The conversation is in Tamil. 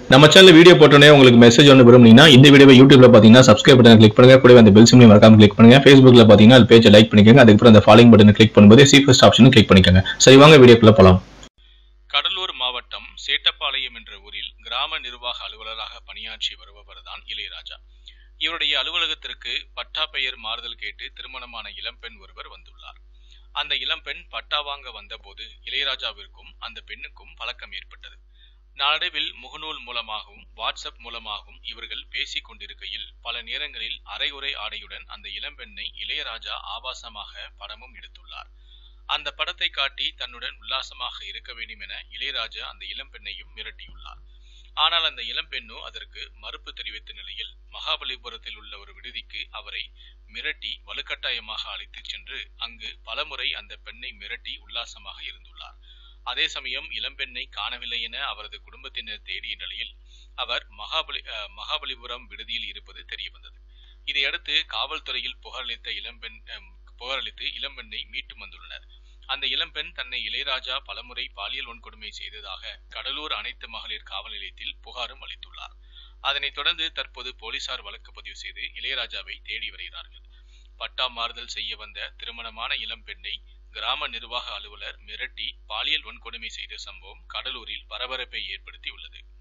நம்ம சேனல் வீடியோ போட்டோன்னே உங்களுக்கு மெசேஜ் ஒன்று விரும்புனீங்கன்னா இந்த வீடியோவை யூடியூப்ல பார்த்தீங்கன்னா சப்ஸ்கிரைப் பட்டன் கிளிக் பண்ணுங்க கூடவே அந்த பெல் சிம்லையும் மறக்காம கிளிக் பண்ணுங்க ஃபேஸ்புக்ல பார்த்தீங்கன்னா அது பேஜை லைக் பண்ணிக்கோங்க அதுக்கப்புறம் அந்த ஃபாலோயிங் பட்டனை கிளிக் பண்ணும்போது சி ஃபர்ஸ்ட் ஆப்ஷனும் கிளிக் பண்ணிக்கோங்க சரி வாங்க வீடியோக்குள்ள போலாம் கடலூர் மாவட்டம் சேட்டப்பாளையம் என்ற ஊரில் கிராம நிர்வாக அலுவலராக பணியாற்றி வருபவர் தான் இளையராஜா இவருடைய அலுவலகத்திற்கு பட்டா பெயர் மாறுதல் கேட்டு திருமணமான இளம்பெண் ஒருவர் வந்துள்ளார் அந்த இளம்பெண் பட்டா வாங்க வந்தபோது இளையராஜாவிற்கும் அந்த பெண்ணுக்கும் பழக்கம் ஏற்பட்டது நாளடைவில் முகநூல் மூலமாகவும் வாட்ஸ்அப் மூலமாகவும் இவர்கள் பேசிக் கொண்டிருக்கையில் பல நேரங்களில் அரைகுறை ஆடையுடன் அந்த இளம்பெண்ணை இளையராஜா ஆபாசமாக படமும் எடுத்துள்ளார் அந்த படத்தை காட்டி தன்னுடன் உல்லாசமாக இருக்க வேண்டும் என இளையராஜா அந்த இளம்பெண்ணையும் மிரட்டியுள்ளார் ஆனால் அந்த இளம்பெண்ணோ அதற்கு மறுப்பு தெரிவித்த நிலையில் மகாபலிபுரத்தில் உள்ள ஒரு விடுதிக்கு அவரை மிரட்டி வலுக்கட்டாயமாக அழைத்துச் சென்று அங்கு பலமுறை அந்த பெண்ணை மிரட்டி உல்லாசமாக இருந்துள்ளார் அதே சமயம் இளம்பெண்ணை காணவில்லை என அவரது குடும்பத்தினர் தேடிய நிலையில் அவர் மகாபலி அஹ், மகாபலிபுரம் விடுதியில் இருப்பது தெரியவந்தது இதையடுத்து காவல்துறையில் புகாரளித்த இளம்பெண் அஹ், புகாரளித்து இளம்பெண்ணை மீட்டு வந்துள்ளனர் அந்த இளம்பெண் தன்னை இளையராஜா பலமுறை பாலியல் வன்கொடுமை செய்ததாக கடலூர் அனைத்து மகளிர் காவல் நிலையத்தில் புகாரும் அளித்துள்ளார் அதனைத் தொடர்ந்து தற்போது போலீசார் வழக்கு பதிவு செய்து இளையராஜாவை தேடி வருகிறார்கள் பட்டா மாறுதல் செய்ய வந்த திருமணமான இளம்பெண்ணை கிராம நிர்வாக அலுவலர் மிரட்டி பாலியல் வன்கொடுமை செய்த சம்பவம் கடலூரில் பரபரப்பை ஏற்படுத்தியுள்ளது